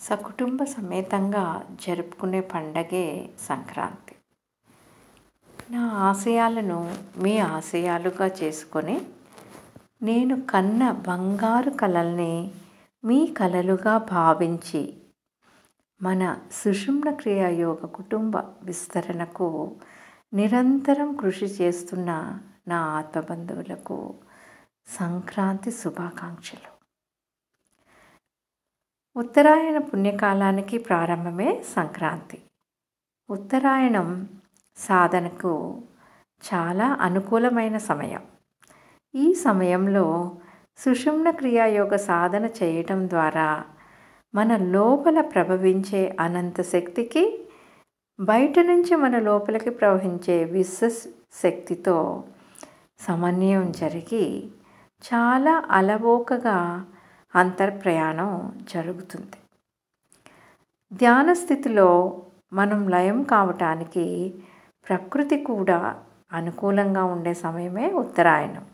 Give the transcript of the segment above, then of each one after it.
సకుటుంబ సమేతంగా జరుపుకునే పండగే సంక్రాంతి నా ఆశయాలను మీ ఆశయాలుగా చేసుకొని నేను కన్న బంగారు కలల్ని మీ కలలుగా భావించి మన సుషుమ్న క్రియాయోగ కుటుంబ విస్తరణకు నిరంతరం కృషి చేస్తున్న నా ఆత్మబంధువులకు సంక్రాంతి శుభాకాంక్షలు ఉత్తరాయణ పుణ్యకాలానికి ప్రారంభమే సంక్రాంతి ఉత్తరాయణం సాధనకు చాలా అనుకూలమైన సమయం ఈ సమయంలో సుషుమ్న క్రియాయోగ సాధన చేయటం ద్వారా మన లోపల ప్రభవించే అనంత శక్తికి బయట నుంచి మన లోపలికి ప్రవహించే విశ్వ శక్తితో సమన్వయం జరిగి చాలా అలవోకగా అంతర్ప్రయాణం జరుగుతుంది ధ్యాన స్థితిలో మనం లయం కావటానికి ప్రకృతి కూడా అనుకూలంగా ఉండే సమయమే ఉత్తరాయణం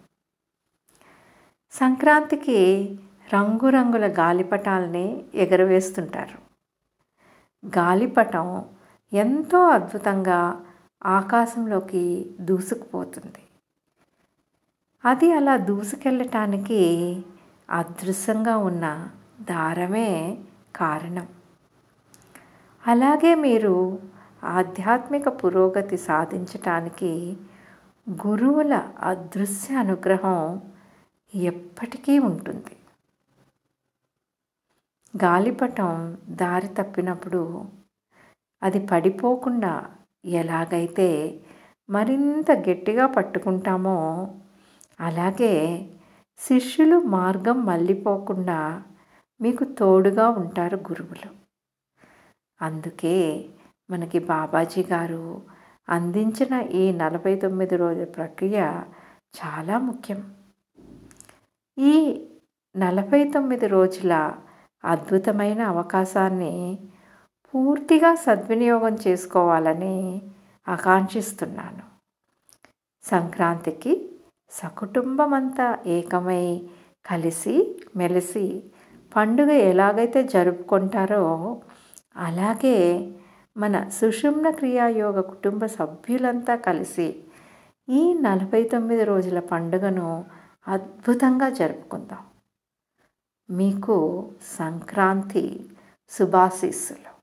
సంక్రాంతికి రంగురంగుల గాలిపటాలని ఎగరవేస్తుంటారు గాలిపటం ఎంతో అద్భుతంగా ఆకాశంలోకి దూసుకుపోతుంది అది అలా దూసుకెళ్ళటానికి అదృశ్యంగా ఉన్న దారమే కారణం అలాగే మీరు ఆధ్యాత్మిక పురోగతి సాధించటానికి గురువుల అదృశ్య అనుగ్రహం ఎప్పటికీ ఉంటుంది గాలిపటం దారి తప్పినప్పుడు అది పడిపోకుండా ఎలాగైతే మరింత గట్టిగా పట్టుకుంటామో అలాగే శిష్యులు మార్గం మళ్ళీపోకుండా మీకు తోడుగా ఉంటారు గురువులు అందుకే మనకి బాబాజీ గారు అందించిన ఈ నలభై తొమ్మిది రోజుల ప్రక్రియ చాలా ముఖ్యం ఈ నలభై తొమ్మిది రోజుల అద్భుతమైన అవకాశాన్ని పూర్తిగా సద్వినియోగం చేసుకోవాలని ఆకాంక్షిస్తున్నాను సంక్రాంతికి సకుటుంబం అంతా ఏకమై కలిసి మెలిసి పండుగ ఎలాగైతే జరుపుకుంటారో అలాగే మన సుషుమ్న క్రియాయోగ కుటుంబ సభ్యులంతా కలిసి ఈ నలభై తొమ్మిది రోజుల పండుగను అద్భుతంగా జరుపుకుందాం మీకు సంక్రాంతి శుభాశీస్సులు